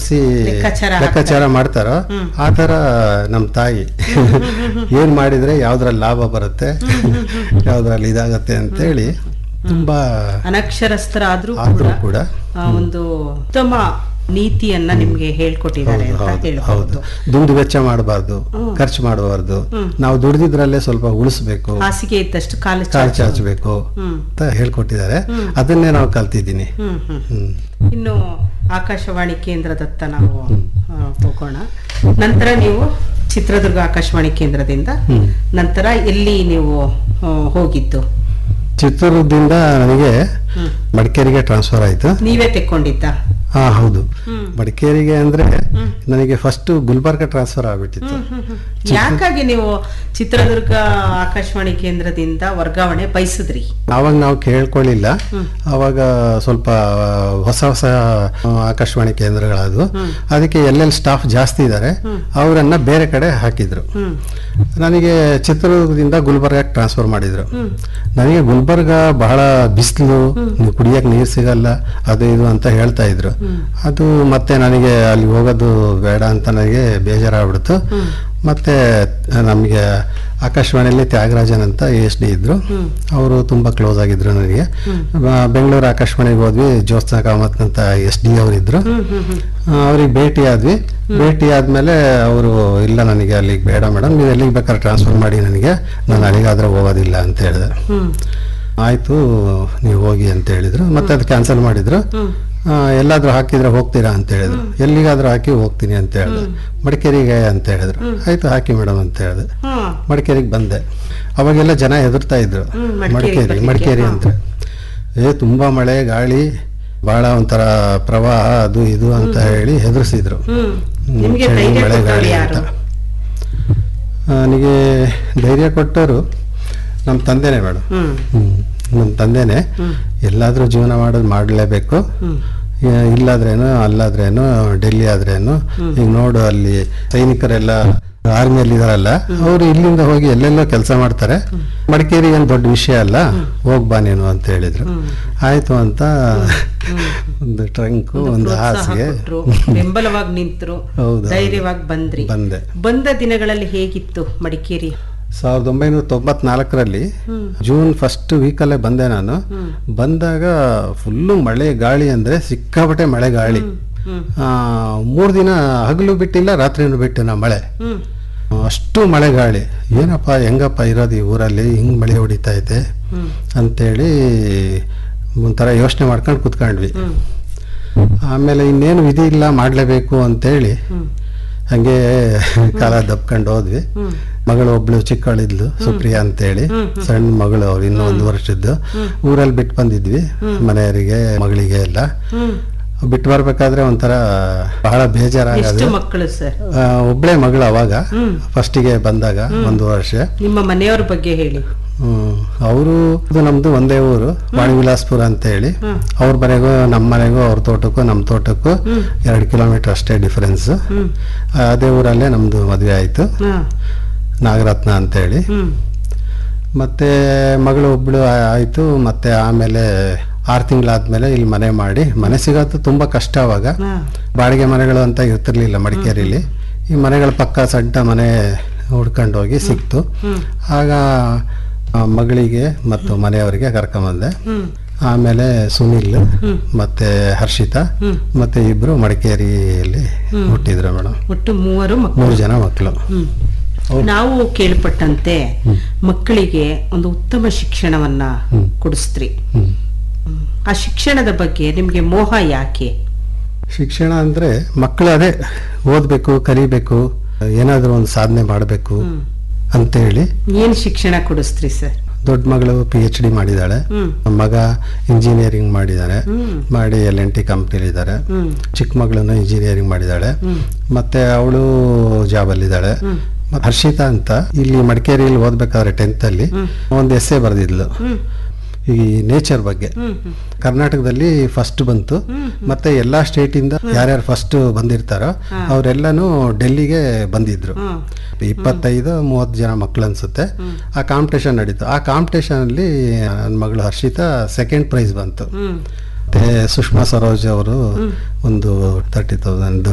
ಆರಿಸಿ ಲೆಕ್ಕಾಚಾರ ಲೆಕ್ಕಾಚಾರ ಮಾಡ್ತಾರೋ ಆ ಥರ ನಮ್ಮ ತಾಯಿ ಏನ್ ಮಾಡಿದ್ರೆ ಯಾವ್ದ್ರಲ್ಲಿ ಲಾಭ ಬರುತ್ತೆ ಯಾವ್ದ್ರಲ್ಲಿ ಇದಾಗತ್ತೆ ಅಂತೇಳಿ ತುಂಬಾ ಅನಕ್ಷರಸ್ಥರಾದ್ರೂ ಆದ್ರೂ ಕೂಡ ಕೂಡ ಆ ಒಂದು ಉತ್ತಮ ನೀತಿಯನ್ನ ನಿಮ್ಗೆ ಹೇಳ್ಕೊಟ್ಟಿದ್ದಾರೆ ಹೌದು ಅಂತ ಹೌದು ಹೇಳ್ಬಹುದು ಹೌದು ದುಂದು ವೆಚ್ಚ ಮಾಡಬಾರ್ದು ಖರ್ಚು ಮಾಡಬಾರ್ದು ನಾವು ದುಡಿದಿದ್ರಲ್ಲೇ ಸ್ವಲ್ಪ ಉಳಿಸ್ಬೇಕು ಹಾಸಿಗೆ ಇದ್ದಷ್ಟು ಕಾಲು ಕಾಲು ಚಾಚು. ಚಾಚಬೇಕು ಹ್ಮ್ ಅಂತ ಹೇಳ್ಕೊಟ್ಟಿದ್ದಾರೆ ಅದನ್ನೇ ನಾವು ಕಲ್ತಿದ್ದೀನಿ ಹ್ಮ್ ಹ್ಮ್ ಹ್ಮ್ ಇನ್ನು ಆಕಾಶವಾಣಿ ಕೇಂದ್ರದತ್ತ ನಾವು ಆ, ಹೋಗೋಣ ನಂತರ ನೀವು ಚಿತ್ರದುರ್ಗ ಆಕಾಶವಾಣಿ ಕೇಂದ್ರದಿಂದ ಹ್ಮ್. ನಂತರ ಎಲ್ಲಿ ನೀವು ಆ, ಹೋಗಿದ್ದು ಚಿತ್ರದುರ್ಗದಿಂದ ನನಗೆ ಹ್ಮ್. ಮಡಿಕೇರಿಗೆ ಟ್ರಾನ್ಸ್ಫರ್ ಆಯ್ತು ನೀವೇ ತೆಕ್ಕೊಂಡಿದ್ದ ಹಾ ಹೌದು ಹ್ಮ್. ಮಡಿಕೇರಿಗೆ ಅಂದ್ರೆ ನನಗೆ ಫಸ್ಟ್ ಗುಲ್ಬರ್ಗ ಟ್ರಾನ್ಸ್ಫರ್ ಆಗ್ಬಿಟ್ಟಿತ್ತು ಯಾಕಾಗಿ ನೀವು ಚಿತ್ರದುರ್ಗ ಆಕಾಶವಾಣಿ ಕೇಂದ್ರದಿಂದ ವರ್ಗಾವಣೆ ಬಯಸಿದ್ರಿ ಆವಾಗ ನಾವು ಕೇಳ್ಕೊಳ್ಳಿಲ್ಲ ಅವಾಗ ಸ್ವಲ್ಪ ಹೊಸ ಹೊಸ ಆ, ಆಕಾಶವಾಣಿ ಕೇಂದ್ರಗಳಾದವು ಅದಕ್ಕೆ ಎಲ್ಲೆಲ್ಲಿ ಸ್ಟಾಫ್ ಜಾಸ್ತಿ ಇದ್ದಾರೆ ಅವರನ್ನ ಬೇರೆ ಕಡೆ ಹಾಕಿದ್ರು ಹ್ಮ್ ನನಗೆ ಚಿತ್ರದುರ್ಗದಿಂದ ಗುಲ್ಬರ್ಗಕ್ಕೆ ಟ್ರಾನ್ಸ್ಫರ್ ಮಾಡಿದ್ರು ಹ್ಮ್ ನನಗೆ ಗುಲ್ಬರ್ಗ ಬಹಳ ಬಿಸಿಲು ಕುಡಿಯಕ್ಕೆ ನೀರು ಸಿಗಲ್ಲ ಅದು ಇದು ಅಂತ ಹೇಳ್ತಾ ಇದ್ರು ಅದು ಮತ್ತೆ ನನಗೆ ಅಲ್ಲಿ ಹೋಗೋದು ಬೇಡ ಅಂತ ನನಗೆ ಬೇಜಾರಾಗ್ಬಿಡ್ತು ಮತ್ತೆ ನಮಗೆ ಆಕಾಶವಾಣಿಯಲ್ಲಿ ತ್ಯಾಗರಾಜನ್ ಅಂತ ಎಸ್ ಡಿ ಇದ್ರು ಅವರು ತುಂಬಾ ಕ್ಲೋಸ್ ಆಗಿದ್ರು ನನಗೆ ಬ- ಬೆಂಗಳೂರು ಆಕಾಶವಾಣಿಗೆ ಹೋದ್ವಿ ಜ್ಯೋತ್ಸ್ನಾ ಕಾಮತ್ ಅಂತ ಎಸ್ ಡಿ ಅವರಿದ್ರು ಅವ್ರಿಗೆ ಭೇಟಿ ಆದ್ವಿ ಭೇಟಿ ಆದ್ಮೇಲೆ ಅವರು ಇಲ್ಲ ನನಗೆ ಅಲ್ಲಿಗೆ ಬೇಡ ಮೇಡಮ್ ನೀವು ಎಲ್ಲಿಗೆ ಬೇಕಾದ್ರೆ ಟ್ರಾನ್ಸ್ಫರ್ ಮಾಡಿ ನನಗೆ ನಾನು ಅಲ್ಲಿಗಾದ್ರೆ ಹೋಗೋದಿಲ್ಲ ಅಂತ ಹೇಳಿದೆ ಹ್ಮ್ ಆಯ್ತು ನೀವು ಹೋಗಿ ಅಂತ ಹೇಳಿದ್ರು ಮತ್ತೆ ಅದು ಕ್ಯಾನ್ಸಲ್ ಮಾಡಿದ್ರು ಆ, ಎಲ್ಲಾದ್ರೂ ಹಾಕಿದ್ರೆ ಹೋಗ್ತೀರಾ ಅಂತ ಹೇಳಿದ್ರು ಎಲ್ಲಿಗಾದ್ರೂ ಹಾಕಿ ಹೋಗ್ತೀನಿ ಅಂತ ಹೇಳಿದೆ ಮಡಿಕೇರಿಗೆ ಅಂತ ಹೇಳಿದ್ರು ಆಯ್ತು ಹಾಕಿ ಮೇಡಮ್ ಅಂತ ಹೇಳಿದೆ ಹ್ಮ್ ಮಡಿಕೇರಿಗೆ ಬಂದೆ ಅವಾಗೆಲ್ಲ ಜನ ಹೆದರ್ತಾ ಇದ್ರು ಹ್ಮ್, ಮಡಿಕೇರಿ ಮಡಿಕೇರಿ ಬರ್ಲಿಕ್ಕೆ, ಮಡಿಕೇರಿ ಹಾ. ಅಂತ ಏ ತುಂಬಾ ಮಳೆ ಗಾಳಿ ಬಹಳ ಒಂಥರ ಪ್ರವಾಹ ಅದು ಇದು ಅಂತ ಹೇಳಿ ಹೆದರ್ಸಿದ್ರು ಹ್ಮ್ ಹ್ಮ್, ನಿಮ್ಗೆ ಚಳಿ, ಧೈರ್ಯ ಮಳೆ, ಕೊಟ್ಟವ್ರು ಗಾಳಿ ಯಾರು ಅಂತ. ನನಗೆ ಧೈರ್ಯ ಕೊಟ್ಟವರು ನಮ್ಮ ತಂದೆನೇ ಮೇಡಮ್ ಹ್ಮ್ ಹ್ಮ್ ನಮ್ಮ ತಂದೆನೇ ಎಲ್ಲಾದ್ರೂ ಜೀವನ ಮಾಡೋದು ಮಾಡಲೇಬೇಕು ಹ್ಮ್ ಇಲ್ಲಾದ್ರೇನು ಅಲ್ಲಾದ್ರೇನು ಡೆಲ್ಲಿ ಆದ್ರೇನು ಈಗ ನೋಡು ಅಲ್ಲಿ ಸೈನಿಕರೆಲ್ಲ ಆರ್ಮಿಯಲ್ಲಿ ಇದಾರಲ್ಲ ಅವರು ಇಲ್ಲಿಂದ ಹೋಗಿ ಎಲ್ಲೆಲ್ಲೋ ಕೆಲಸ ಮಾಡ್ತಾರೆ ಮಡಿಕೇರಿ ಏನ್ ದೊಡ್ಡ ವಿಷಯ ಅಲ್ಲ ಹೋಗ್ಬಾ ನೀನು ಅಂತ ಹೇಳಿದ್ರು ಆಯ್ತು ಅಂತ ಒಂದು ಟ್ರಂಕು ಒಂದು ಪ್ರೋತ್ಸಾಹ ಹಾಸಿಗೆ ಕೊಟ್ರು ಬೆಂಬಲವಾಗಿ ನಿಂತ್ರು ಹೌದು. ಧೈರ್ಯವಾಗಿ ಬಂದ್ರಿ ಬಂದೆ ಬಂದ ದಿನಗಳಲ್ಲಿ ಹೇಗಿತ್ತು ಮಡಿಕೇರಿ ಸಾವಿರದ ಒಂಬೈನೂರ ತೊಂಬತ್ನಾಲ್ಕರಲ್ಲಿ ಜೂನ್ ಫಸ್ಟ್ ವೀಕಲ್ಲೇ ಬಂದೆ ನಾನು ಬಂದಾಗ ಫುಲ್ಲು ಮಳೆ ಗಾಳಿ ಅಂದ್ರೆ ಸಿಕ್ಕಾಪಟ್ಟೆ ಮಳೆ ಗಾಳಿ ಹ್ಮ್ ಆ, ಮೂರು ದಿನ ಹಗಲು ಬಿಟ್ಟಿಲ್ಲ ರಾತ್ರಿನೂ ಬಿಟ್ಟಿಲ್ಲ ಮಳೆ ಹ್ಮ್ ಅಷ್ಟು ಮಳೆ ಗಾಳಿ ಏನಪ್ಪ ಹೆಂಗಪ್ಪ ಇರೋದು ಈ ಊರಲ್ಲಿ ಹಿಂಗ್ ಮಳೆ ಹೊಡಿತಾ ಐತೆ ಹ್ಮ್ ಅಂತೇಳಿ ಒಂಥರ ಯೋಚನೆ ಮಾಡ್ಕೊಂಡು ಕುತ್ಕೊಂಡ್ವಿ ಹ್ಮ್ ಆಮೇಲೆ ಇನ್ನೇನು ವಿಧಿ ಇಲ್ಲ ಮಾಡಲೇಬೇಕು ಅಂತೇಳಿ ಹ್ಮ್ ಹಂಗೆ ಕಾಲ ದಬ್ಕೊಂಡು ಹೋದ್ವಿ ಹ್ಮ್ ಮಗಳು ಒಬ್ಳು ಚಿಕ್ಕವಳಿದ್ಲು ಸುಪ್ರಿಯಾ ಅಂತೇಳಿ ಸಣ್ಣ ಮಗಳು ಅವ್ರು ಇನ್ನೂ ಒಂದು ವರ್ಷದ್ದು ಊರಲ್ಲಿ ಬಿಟ್ಟು ಬಂದಿದ್ವಿ ಮನೆಯವರಿಗೆ ಮಗಳಿಗೆ ಎಲ್ಲ ಹ್ಮ್ ಬಿಟ್ಟು ಬರ್ಬೇಕಾದ್ರೆ ಒಂಥರ ಬಹಳ ಎಷ್ಟು ಬೇಜಾರಾಗೋದು ಮಕ್ಕಳು ಸರ್ ಆ, ಒಬ್ಳೇ ಮಗಳು ಅವಾಗ ಹ್ಮ್ ಫಸ್ಟಿಗೆ ಬಂದಾಗ ಒಂದು ವರ್ಷ ನಿಮ್ಮ ಮನೆಯವ್ರ ಬಗ್ಗೆ ಹೇಳಿ ಅವರು ನಮ್ದು ಒಂದೇ ಊರು ವಾಣಿವಿಲಾಸ್ಪುರ ಅಂತ ಹೇಳಿ ಹ್ಮ್. ಅವ್ರ ಮನೆಗೂ ನಮ್ಮ ಮನೆಗೂ ಅವ್ರ ತೋಟಕ್ಕೂ ನಮ್ಮ ತೋಟಕ್ಕೂ ಎರಡು ಕಿಲೋಮೀಟರ್ ಅಷ್ಟೇ ಡಿಫರೆನ್ಸ್ ಹ್ಮ್ ಅದೇ ಊರಲ್ಲೇ ನಮ್ದು ಮದುವೆ ಆಯ್ತು ಹಾ ನಾಗರತ್ನ ಅಂತ ಹೇಳಿ ಹ್ಮ್ ಮತ್ತೆ ಮಗಳು ಒಬ್ಳು ಆ- ಆಯ್ತು ಮತ್ತೆ ಆಮೇಲೆ ಆರು ತಿಂಗಳಾದ್ಮೇಲೆ ಇಲ್ಲಿ ಮನೆ ಮಾಡಿ ಮನೆ ಸಿಗೋದು ತುಂಬಾ ಕಷ್ಟ ಅವಾಗ ಹಾ ಬಾಡಿಗೆ ಮನೆಗಳು ಅಂತ ಇರ್ತಿರ್ಲಿಲ್ಲ ಮಡಿಕೇರಿಲಿ ಈ ಮನೆಗಳ ಪಕ್ಕ ಸಣ್ಣ ಮನೆ ಹುಡ್ಕೊಂಡು ಹೋಗಿ ಸಿಕ್ತು ಹ್ಮ್ ಆಗ ಆ ಮಗಳಿಗೆ ಮತ್ತು ಮನೆಯವರಿಗೆ ಕರ್ಕೊಂಬಂದೆ ಹ್ಮ್ ಆಮೇಲೆ ಸುನಿಲ್ ಮತ್ತೆ ಹರ್ಷಿತಾ ಹ್ಮ್. ಮತ್ತೆ ಇಬ್ರು ಮಡಿಕೇರಿಯಲ್ಲಿ ಹುಟ್ಟಿದ್ರು ಮೇಡಮ್ ಒಟ್ಟು ಮೂವರು ಮಕ್ಕಳು ಮೂರು ಜನ ಮಕ್ಕಳು ಹ್ಮ್ ನಾವು ಕೇಳ್ಪಟ್ಟಂತೆ ಮಕ್ಕಳಿಗೆ ಒಂದು ಉತ್ತಮ ಶಿಕ್ಷಣವನ್ನ ಕೊಡಿಸ್ತ್ರಿ ಹ್ಮ್. ಆ ಶಿಕ್ಷಣದ ಬಗ್ಗೆ ನಿಮ್ಗೆ ಮೋಹ ಯಾಕೆ ಶಿಕ್ಷಣ ಅಂದ್ರೆ ಮಕ್ಕಳು ಅದೇ ಓದ್ಬೇಕು ಕಲಿಬೇಕು ಏನಾದ್ರೂ ಒಂದು ಸಾಧನೆ ಮಾಡಬೇಕು ಹ್ಮ್. ಅಂತೇಳಿ ಏನ್ ಶಿಕ್ಷಣ ಕೊಡಿಸ್ತ್ರಿ ಸರ್ ದೊಡ್ಡ ಮಗಳು ಪಿ ಎಚ್ ಡಿ ಮಾಡಿದ್ದಾಳೆ ಹ್ಮ್ ಮಗ ಇಂಜಿನಿಯರಿಂಗ್ ಮಾಡಿದ್ದಾನೆ ಹ್ಮ್ ಮಾಡಿ ಎಲ್ ಎನ್ ಟಿ ಕಂಪ್ನಿಲಿ ಇದ್ದಾರೆ ಹ್ಮ್ ಚಿಕ್ಕ ಮಗಳನ್ನ ಇಂಜಿನಿಯರಿಂಗ್ ಮಾಡಿದ್ದಾಳೆ ಹ್ಮ್ ಮತ್ತೆ ಅವಳು ಜಾಬಲ್ಲಿದ್ದಾಳೆ ಹ್ಮ್. ಮತ್ತೆ ಹರ್ಷಿತಾ ಅಂತ ಇಲ್ಲಿ ಮಡಿಕೇರಿಯಲ್ಲಿ ಓದ್ಬೇಕಾದ್ರೆ ಟೆಂತ್ ಅಲ್ಲಿ ಹ್ಮ್. ಒಂದು ಎಸ್ಸೆ ಬರೆದಿದ್ಲು ಹ್ಮ್ ಈ ನೇಚರ್ ಬಗ್ಗೆ ಹ್ಮ್ ಹ್ಮ್ ಕರ್ನಾಟಕದಲ್ಲಿ ಫಸ್ಟ್ ಬಂತು ಮತ್ತೆ ಎಲ್ಲಾ ಸ್ಟೇಟ್ ಇಂದ ಯಾರ್ಯಾರು ಫಸ್ಟ್ ಬಂದಿರ್ತಾರೋ ಅವರೆಲ್ಲಾನು ಡೆಲ್ಲಿಗೆ ಬಂದಿದ್ರು ಹ್ಮ್ ಇಪ್ಪತ್ತೈದು ಮೂವತ್ತು ಜನ ಮಕ್ಕಳು ಅನ್ಸುತ್ತೆ ಆ ಕಾಂಪಿಟೇಷನ್ ನಡೀತು ಆ ಕಾಂಪಿಟೇಷನ್ ಅಲ್ಲಿ ನನ್ನ ಮಗಳು ಹರ್ಷಿತಾ ಸೆಕೆಂಡ್ ಪ್ರೈಸ್ ಬಂತು ಹ್ಮ್ ಮತ್ತೆ ಸುಷ್ಮಾ ಸರೋಜ್ ಅವರು ಒಂದು ತರ್ಟಿ ತೌಸಂಡ್